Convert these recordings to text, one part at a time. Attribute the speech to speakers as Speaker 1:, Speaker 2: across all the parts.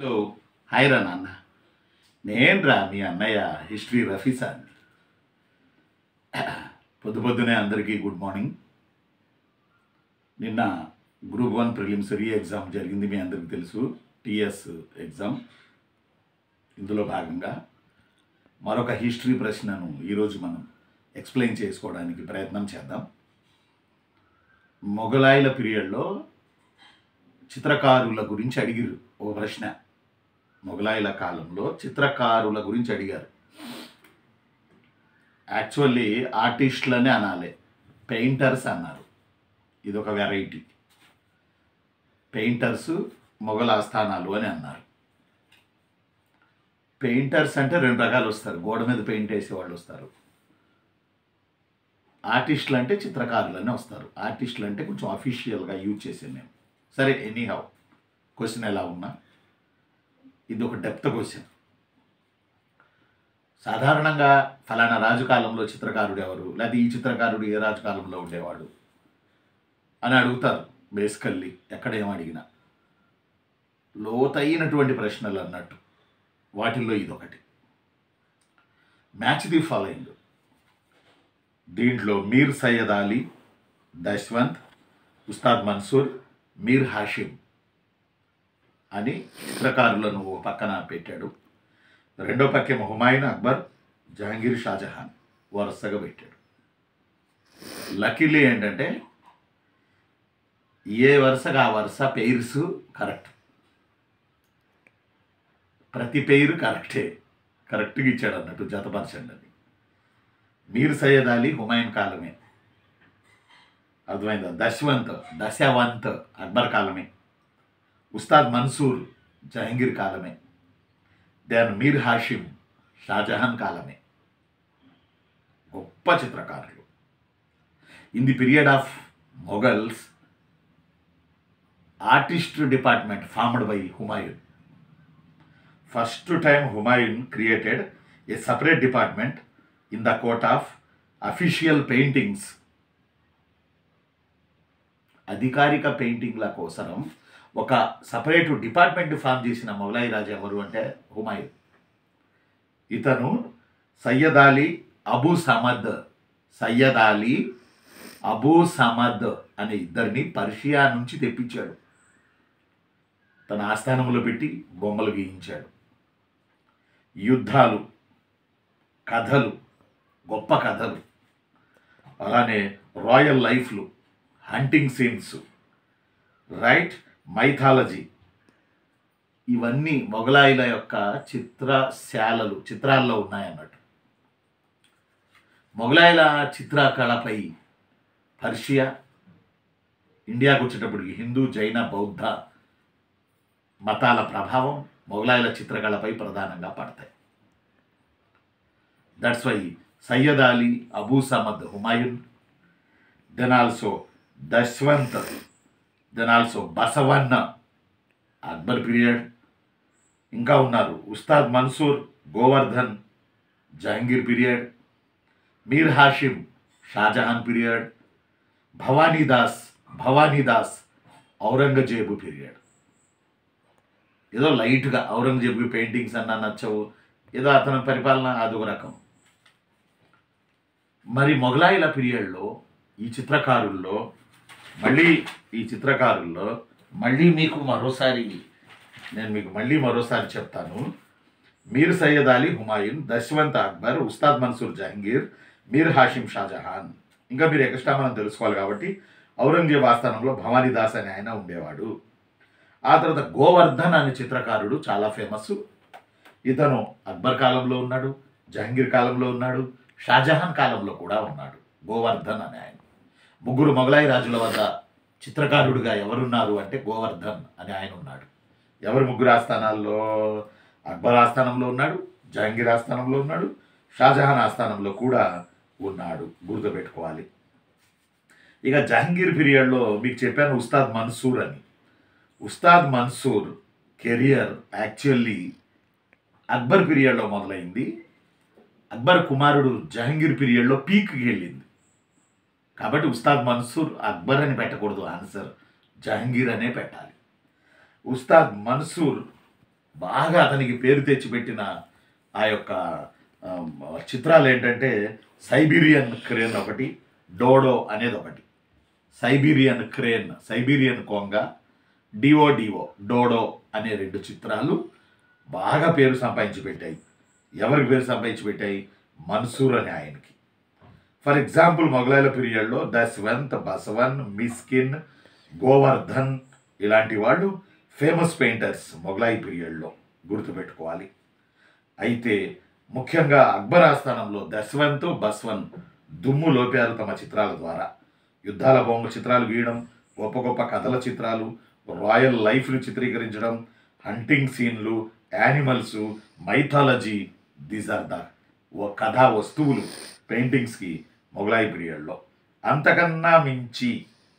Speaker 1: so hi రా నాన్న నేను రా మీ అన్నయ్య హిస్టరీ రఫీసాన్ పొద్దు పొద్దునే అందరికీ గుడ్ మార్నింగ్ నిన్న group one prelims re exam జరిగింది మీ అందరికీ తెలుసు టిఎస్ ఎగ్జామ్ ఇందులో భాగంగా మరొక హిస్టరీ ప్రశ్నను ఈరోజు మనం ఎక్స్ప్లెయిన్ చేసుకోవడానికి ప్రయత్నం చేద్దాం మొఘలాయిల పీరియడ్లో చిత్రకారుల గురించి అడిగిరు ఓ ప్రశ్న మొఘలాయిల కాలంలో చిత్రకారుల గురించి అడిగారు యాక్చువల్లీ ఆర్టిస్టులనే అనాలి పెయింటర్స్ అన్నారు ఇది ఒక వెరైటీ పెయింటర్స్ మొఘల్ ఆస్థానాలు అని అన్నారు పెయింటర్స్ అంటే రెండు రకాలు వస్తారు గోడ మీద పెయింట్ వేసే వాళ్ళు వస్తారు ఆర్టిస్టులు అంటే చిత్రకారులనే వస్తారు ఆర్టిస్టులు అంటే కొంచెం అఫీషియల్గా యూజ్ చేసాను నేను సరే ఎనీ హౌ క్వశ్చన్ ఎలా ఉన్నా ఇది ఒక డెప్త్ క్వశ్చన్ సాధారణంగా ఫలానా రాజు కాలంలో చిత్రకారుడు ఎవరు లేదా ఈ చిత్రకారుడు ఏ రాజు కాలంలో ఉండేవాడు అని అడుగుతారు బేసికల్లీ ఎక్కడ ఏం అడిగినా లోతైనటువంటి ప్రశ్నలు అన్నట్టు వాటిల్లో ఇదొకటి మ్యాచ్ ది ఫాలోయింగ్ దీంట్లో మీర్ సయ్యద్ అలీ దశ్వంత్ ఉస్తాద్ మన్సూర్ మీర్ హాషిం అని చిత్రకారులను ఓ పక్కన పెట్టాడు రెండో పక్కేమో హుమాయూన్ అక్బర్ జహాంగీర్ షాజహాన్ వరుసగా పెట్టాడు లక్కీలీ ఏంటంటే ఏ వరుసగా ఆ వరుస పెయిర్స్ కరెక్ట్ ప్రతి పేరు కరెక్టే కరెక్ట్గా ఇచ్చాడు అన్నట్టు జతపరచండి అని మీర్ సయ్యద్ అలీ హుమాయూన్ కాలమే అర్థమైందా దశవంత్ దశవంత్ అక్బర్ కాలమే ఉస్తాద్ మన్సూర్ జహంగీర్ కాలమే దెన్ మీర్ హాషిం షాజహాన్ కాలమే గొప్ప చిత్రకారులు in the period of Mughals artist department formed by Humayun first time Humayun created a separate department in the court of official paintings అధికారిక పెయింటింగ్ల కోసరం ఒక సపరేట్ డిపార్ట్మెంట్ ఫామ్ చేసిన మొఘలాయి రాజు ఎవరు అంటే హుమాయూన్ ఇతను సయ్యద్ అలీ అబూ సమద్ సయ్యద్ అలీ అబూ సమద్ అనే ఇద్దరిని పర్షియా నుంచి తెప్పించాడు తన ఆస్థానంలో పెట్టి బొమ్మలు గీయించాడు యుద్ధాలు కథలు గొప్ప కథలు అలానే రాయల్ లైఫ్లు హంటింగ్ సీన్స్ రైట్ మైథాలజీ ఇవన్నీ మొఘలాయిల యొక్క చిత్రశాలలు చిత్రాల్లో ఉన్నాయన్నట్టు మొఘలాయిల చిత్రకళపై పర్షియా ఇండియాకు వచ్చేటప్పటికి హిందూ జైన బౌద్ధ మతాల ప్రభావం మొఘలాయిల చిత్రకళపై ప్రధానంగా పడతాయి that's why Syed Ali Abu Samad Humayun then also Daswanth then also Basawan Akbar period ఇంకా ఉన్నారు Ustad Mansur Govardhan Jahangir period Mir Hashim Shah Jahan period Bhavanidas Bhavanidas Aurangzeb period ఏదో లైట్గా ఔరంగజేబు పెయింటింగ్స్ అన్నా నచ్చవు ఏదో అతని పరిపాలన అదొక రకం మరి మొఘలాయిల పీరియడ్లో ఈ చిత్రకారుల్లో మళ్ళీ ఈ చిత్రకారుల్లో మళ్ళీ మీకు మరోసారి నేను మీకు మళ్ళీ మరోసారి చెప్తాను మీర్ సయ్యద్ అలీ హుమాయూన్ దశవంత్ అక్బర్ ఉస్తాద్ మన్సూర్ జహంగీర్ మీర్ హాషిం షాజహాన్ ఇంకా మీరు ఎక్స్ట్రా మనం తెలుసుకోవాలి కాబట్టి ఔరంగజేబ్ ఆస్థానంలో భవానీదాస్ అనే ఆయన ఉండేవాడు ఆ తర్వాత గోవర్ధన్ అనే చిత్రకారుడు చాలా ఫేమస్ ఇతను అక్బర్ కాలంలో ఉన్నాడు జహంగీర్ కాలంలో ఉన్నాడు షాజహాన్ కాలంలో కూడా ఉన్నాడు గోవర్ధన్ అనే ఆయన ముగ్గురు మొఘలాయి రాజుల వద్ద చిత్రకారుడిగా ఎవరున్నారు అంటే గోవర్ధన్ అని ఆయన ఉన్నాడు ఎవరు ముగ్గురు ఆస్థానాల్లో అక్బర్ ఆస్థానంలో ఉన్నాడు జహంగీర్ ఆస్థానంలో ఉన్నాడు షాజహాన్ ఆస్థానంలో కూడా ఉన్నాడు గుర్తుపెట్టుకోవాలి ఇక జహంగీర్ పీరియడ్లో మీకు చెప్పాను ఉస్తాద్ మన్సూర్ అని ఉస్తాద్ మన్సూర్ కెరియర్ యాక్చువల్లీ అక్బర్ పీరియడ్లో మొదలైంది అక్బర్ కుమారుడు జహంగీర్ పీరియడ్లో పీక్కి వెళ్ళింది కాబట్టి ఉస్తాద్ మన్సూర్ అక్బర్ అని పెట్టకూడదు ఆన్సర్ జహంగీర్ అనే పెట్టాలి ఉస్తాద్ మన్సూర్ బాగా అతనికి పేరు తెచ్చిపెట్టిన ఆ యొక్క ఆ, చిత్రాలు ఏంటంటే సైబీరియన్ క్రేన్ ఒకటి డోడో అనేది ఒకటి సైబీరియన్ క్రేన్ సైబీరియన్ కొంగ డిఓ డిఓ డోడో అనే రెండు చిత్రాలు బాగా పేరు సంపాదించి పెట్టాయి ఎవరికి పేరు సంపాదించి పెట్టాయి మన్సూర్ అనే ఆయనకి ఫర్ ఎగ్జాంపుల్ మొఘలాయల పీరియడ్లో దశవంత్ బసవన్ మిస్కిన్ గోవర్ధన్ ఇలాంటి వాళ్ళు ఫేమస్ పెయింటర్స్ మొఘలాయి పీరియడ్లో గుర్తుపెట్టుకోవాలి అయితే ముఖ్యంగా అక్బర్ ఆస్థానంలో దశవంత్ బస్వన్ దుమ్ము లోపారు తమ చిత్రాల ద్వారా యుద్ధాల బొమ్మ చిత్రాలు గీయడం గొప్ప గొప్ప కథల చిత్రాలు రాయల్ లైఫ్ను చిత్రీకరించడం హంటింగ్ సీన్లు animals mythology these are the కథా వస్తువులు పెయింటింగ్స్కి మొఘలాయి పీరియడ్లో అంతకన్నా మించి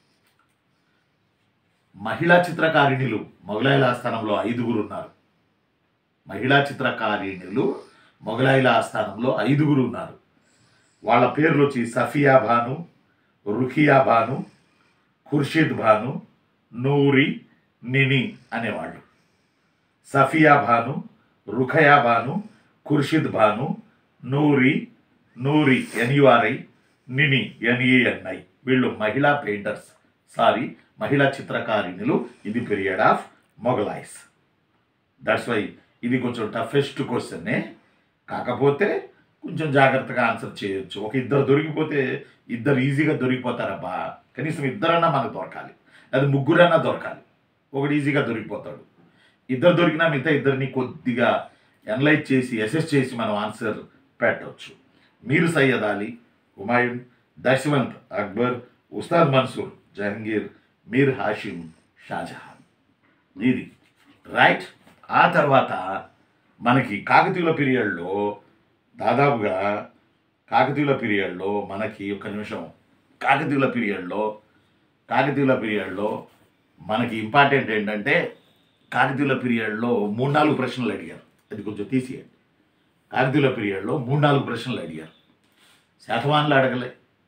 Speaker 1: మహిళా చిత్రకారిణులు మొఘలాయిల ఆస్థానంలో ఐదుగురు ఉన్నారు మహిళా చిత్రకారిణులు మొఘలాయిల ఆస్థానంలో ఐదుగురు ఉన్నారు వాళ్ళ పేర్లు వచ్చి సఫియా భాను రుఖియా భాను ఖుర్షిద్ భాను నూరి నిని అనేవాళ్ళు సఫియా భాను రుఖయా భాను ఖుర్షిద్ భాను నూరి నూరి ఎన్యుఆర్ఐ నిని ఎన్ఈఎన్ఐ వీళ్ళు మహిళా పెయింటర్స్ సారీ మహిళా చిత్రకారిణులు ఇది period of Mughlais that's why ఇది కొంచెం టఫెస్ట్ క్వశ్చన్నే కాకపోతే కొంచెం జాగ్రత్తగా ఆన్సర్ చేయొచ్చు ఒక ఇద్దరు దొరికిపోతే ఇద్దరు ఈజీగా దొరికిపోతారబ్బా కనీసం ఇద్దరన్నా మనకు దొరకాలి అది ముగ్గురన్నా దొరకాలి ఒకటి ఈజీగా దొరికిపోతాడు ఇద్దరు దొరికినా మిగతా ఇద్దరిని కొద్దిగా ఎనలైజ్ చేసి అసెస్ చేసి మనం ఆన్సర్ పెట్టవచ్చు మీరు సయ్యద్ అలీ హుమాయూన్ దశవంత్ అక్బర్ ఉస్తాద్ మన్సూర్ జహంగీర్ మీర్ హాషిం షాజహాన్ ఇది రైట్ ఆ తర్వాత మనకి కాకతీయుల పీరియడ్లో దాదాపుగా కాకతీయుల పీరియడ్లో మనకి ఒక నిమిషం కాకతీయుల పీరియడ్లో కాకతీయుల పీరియడ్లో మనకి ఇంపార్టెంట్ ఏంటంటే కాకతీయుల పీరియడ్లో మూడు నాలుగు ప్రశ్నలు అడిగారు అది కొంచెం తీసేయండి కాకతీయుల పీరియడ్లో మూడు నాలుగు ప్రశ్నలు అడిగారు శాతవాన్లు అడగలే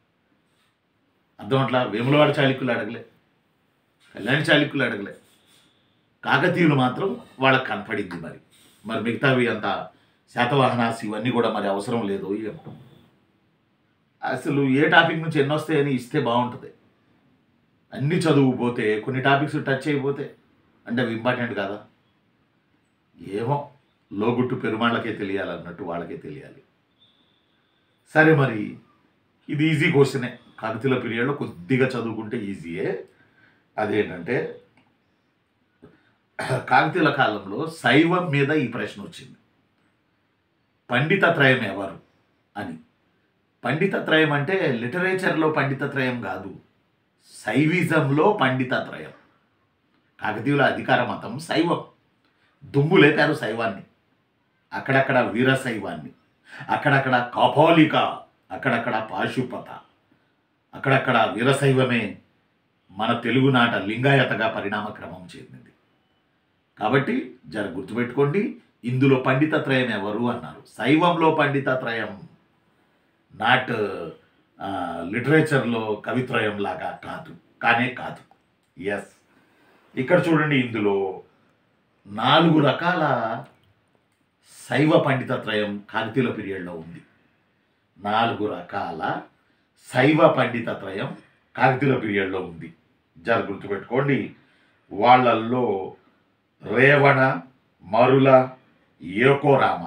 Speaker 1: అర్థమట్లా వేములవాడ చాళుక్యులు అడగలే కళ్యాణ చాళుక్యులు అడగలే కాకతీయులు మాత్రం వాళ్ళకి కనపడింది మరి మరి మిగతావి అంత శాతవాహనాస్ ఇవన్నీ కూడా మరి అవసరం లేదు ఏమో అసలు ఏ టాపిక్ నుంచి ఎన్ని వస్తాయని ఇస్తే బాగుంటుంది అన్ని చదువుపోతే కొన్ని టాపిక్స్ టచ్ అయిపోతే అంటే అవి ఇంపార్టెంట్ కాదా ఏమో లోగుట్టు పెరుమాళ్ళకే తెలియాలన్నట్టు వాళ్ళకే తెలియాలి సరే మరి ఇది ఈజీ క్వశ్చనే కాకతీయుల పీరియడ్లో కొద్దిగా చదువుకుంటే ఈజీయే అదేంటంటే కాకతీయుల కాలంలో శైవం మీద ఈ ప్రశ్న వచ్చింది పండితత్రయం ఎవరు అని పండితత్రయం అంటే లిటరేచర్లో పండితత్రయం కాదు శైవిజంలో పండితత్రయం కాకతీయుల అధికార మతం శైవం దుమ్ము లేపారు శైవాన్ని అక్కడక్కడ వీరశైవాన్ని అక్కడక్కడ కాపాలిక అక్కడక్కడ పాశుపత అక్కడక్కడ వీరశైవమే మన తెలుగునాట లింగాయతగా పరిణామ క్రమం చెందింది కాబట్టి జర గుర్తుపెట్టుకోండి ఇందులో పండితత్రయం ఎవరు అన్నారు శైవంలో పండితత్రయం నాట్ లిటరేచర్లో కవిత్రయం లాగా కాదు కానే కాదు ఎస్ ఇక్కడ చూడండి ఇందులో నాలుగు రకాల శైవ పండితత్రయం కాకతీయుల పీరియడ్లో ఉంది నాలుగు రకాల శైవ పండితత్రయం కాకతీయుల పీరియడ్లో ఉంది జర గుర్తుపెట్టుకోండి వాళ్ళల్లో రేవణ మరుల ఏకోరామ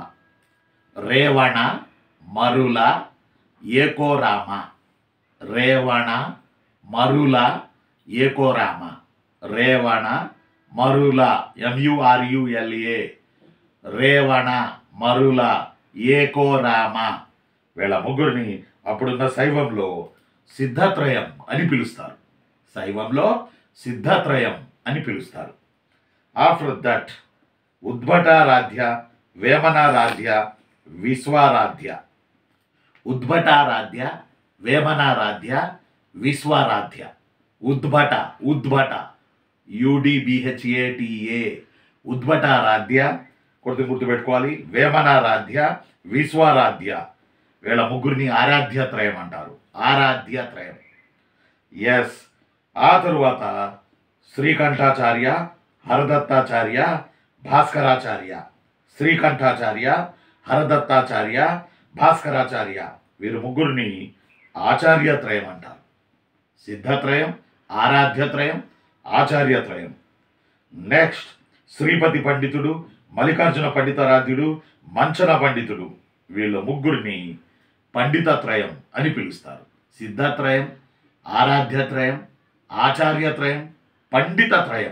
Speaker 1: రేవణ మరుల ఏకోరామ రేవణ మరుల ఏకోరామ రేవణ మరుల ఎంయుఆర్యుఎల్ఏ రేవణ మరుల ఏకోరామ వీళ్ళ ముగ్గురిని అప్పుడున్న శైవంలో సిద్ధత్రయం అని పిలుస్తారు శైవంలో సిద్ధత్రయం అని పిలుస్తారు ఆఫ్టర్ దట్ ఉద్భటారాధ్య వేమనారాధ్య విశ్వారాధ్య ఉద్భటారాధ్య వేమనారాధ్య విశ్వారాధ్య ఉద్భట ఉద్భట యుడిబిహెచ్ఏటిఏ ఉద్భటారాధ్య కొడుతు గుర్తుపెట్టుకోవాలి వేమనారాధ్య విశ్వారాధ్య వీళ్ళ ముగ్గురిని ఆరాధ్య త్రయం అంటారు ఆరాధ్య త్రయం ఎస్ ఆ తరువాత శ్రీకంఠాచార్య హరదత్తాచార్య భాస్కరాచార్య శ్రీకంఠాచార్య హరదత్తాచార్య భాస్కరాచార్య వీరు ముగ్గురిని ఆచార్యత్రయం అంటారు సిద్ధత్రయం ఆరాధ్యత్రయం ఆచార్యత్రయం నెక్స్ట్ శ్రీపతి పండితుడు మల్లికార్జున పండితారాధ్యుడు మంచన పండితుడు వీళ్ళ ముగ్గురిని పండితత్రయం అని పిలుస్తారు సిద్ధత్రయం ఆరాధ్యత్రయం ఆచార్యత్రయం పండితత్రయం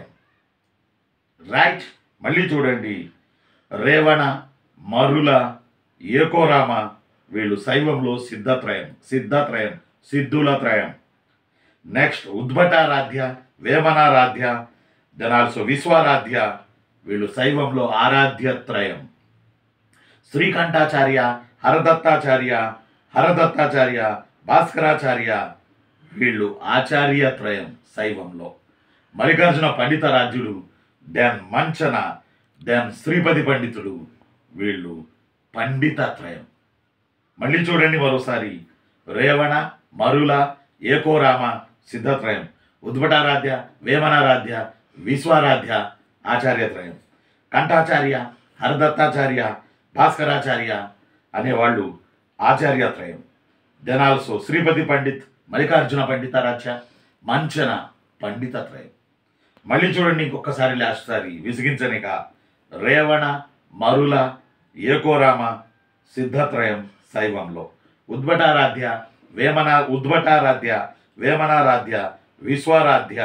Speaker 1: రైట్ మళ్ళీ చూడండి రేవణ మరుల ఏకోరామ వీళ్ళు శైవంలో సిద్ధత్రయం సిద్ధత్రయం సిద్ధులత్రయం next Udbhataradhya Vemanaradhya then also Vishwaradhya వీళ్ళు శైవంలో ఆరాధ్యత్రయం శ్రీకంఠాచార్య హరదత్తాచార్య హరదత్తాచార్య భాస్కరాచార్య వీళ్ళు ఆచార్యత్రయం శైవంలో మల్లికార్జున పండిత రాజ్యుడు దెన్ మంచన దెన్ శ్రీపతి పండితుడు వీళ్ళు పండితత్రయం మళ్ళీ చూడండి మరోసారి రేవణ మరుల ఏకోరామ సిద్ధత్రయం ఉద్భటారాధ్య వేమనారాధ్య విశ్వారాధ్య ఆచార్యత్రయం కంఠాచార్య హరదత్తాచార్య భాస్కరాచార్య అనేవాళ్ళు ఆచార్యత్రయం దెన్ ఆల్సో శ్రీపతి పండిత్ మల్లికార్జున పండితారాధ్య మంచన పండితత్రయం మళ్ళీ చూడండి ఇంకొకసారి లాస్ట్ సారి విసిగించనిక రేవణ మరుల ఏకోరామ సిద్ధత్రయం శైవంలో ఉద్భటారాధ్య వేమన ఉద్భటారాధ్య వేమనారాధ్య విశ్వారాధ్య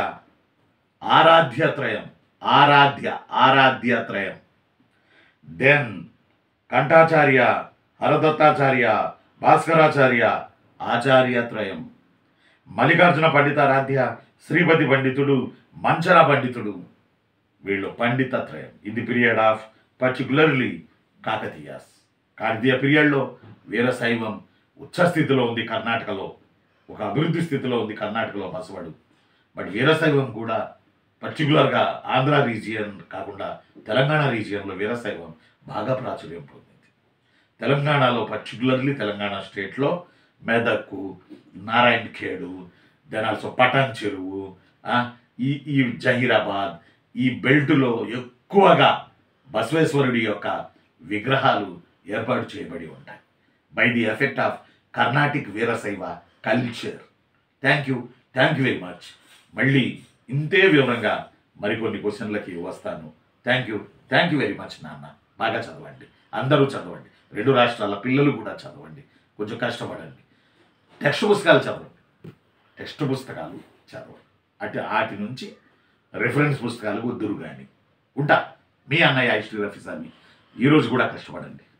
Speaker 1: ఆరాధ్యత్రయం ఆరాధ్య ఆరాధ్యత్రయం దెన్ కంఠాచార్య హరదత్తాచార్య భాస్కరాచార్య ఆచార్యత్రయం మల్లికార్జున పండితారాధ్య శ్రీపతి పండితుడు మంచన పండితుడు వీళ్ళు పండితత్రయం ఇది period of particularly Kakatiyas Kakatiya పీరియడ్లో వీరశైవం ఉచ్చ స్థితిలో ఉంది కర్ణాటకలో ఒక అభివృద్ధి స్థితిలో ఉంది కర్ణాటకలో బసవడు బట్ వీరశైవం కూడా పర్టికులర్గా ఆంధ్ర రీజియన్ కాకుండా తెలంగాణ రీజియన్లో వీరశైవం బాగా ప్రాచుర్యం పొందింది తెలంగాణలో పర్టికులర్లీ తెలంగాణ స్టేట్లో మెదక్కు Narayankhed then also Patancheru ఆ, ఈ ఈ జహీరాబాద్ ఈ బెల్టులో ఎక్కువగా బసవేశ్వరుడి యొక్క విగ్రహాలు ఏర్పాటు చేయబడి ఉంటాయి by the effect of Carnatic Veerashaiva culture thank you thank you very much మళ్ళీ ఇంతే వివరంగా మరికొన్ని క్వశ్చన్లకి వస్తాను thank you thank you very much నాన్న బాగా చదవండి అందరూ చదవండి రెండు రాష్ట్రాల పిల్లలు కూడా చదవండి కొంచెం కష్టపడండి టెక్స్ట్ పుస్తకాలు చదవండి టెక్స్ట్ పుస్తకాలు చదవండి అటు వాటి నుంచి రెఫరెన్స్ పుస్తకాలు వద్దురు కానీ ఉంటా మీ అన్నయ్య హిస్టరీ ఆఫీసర్ని ఈరోజు కూడా కష్టపడండి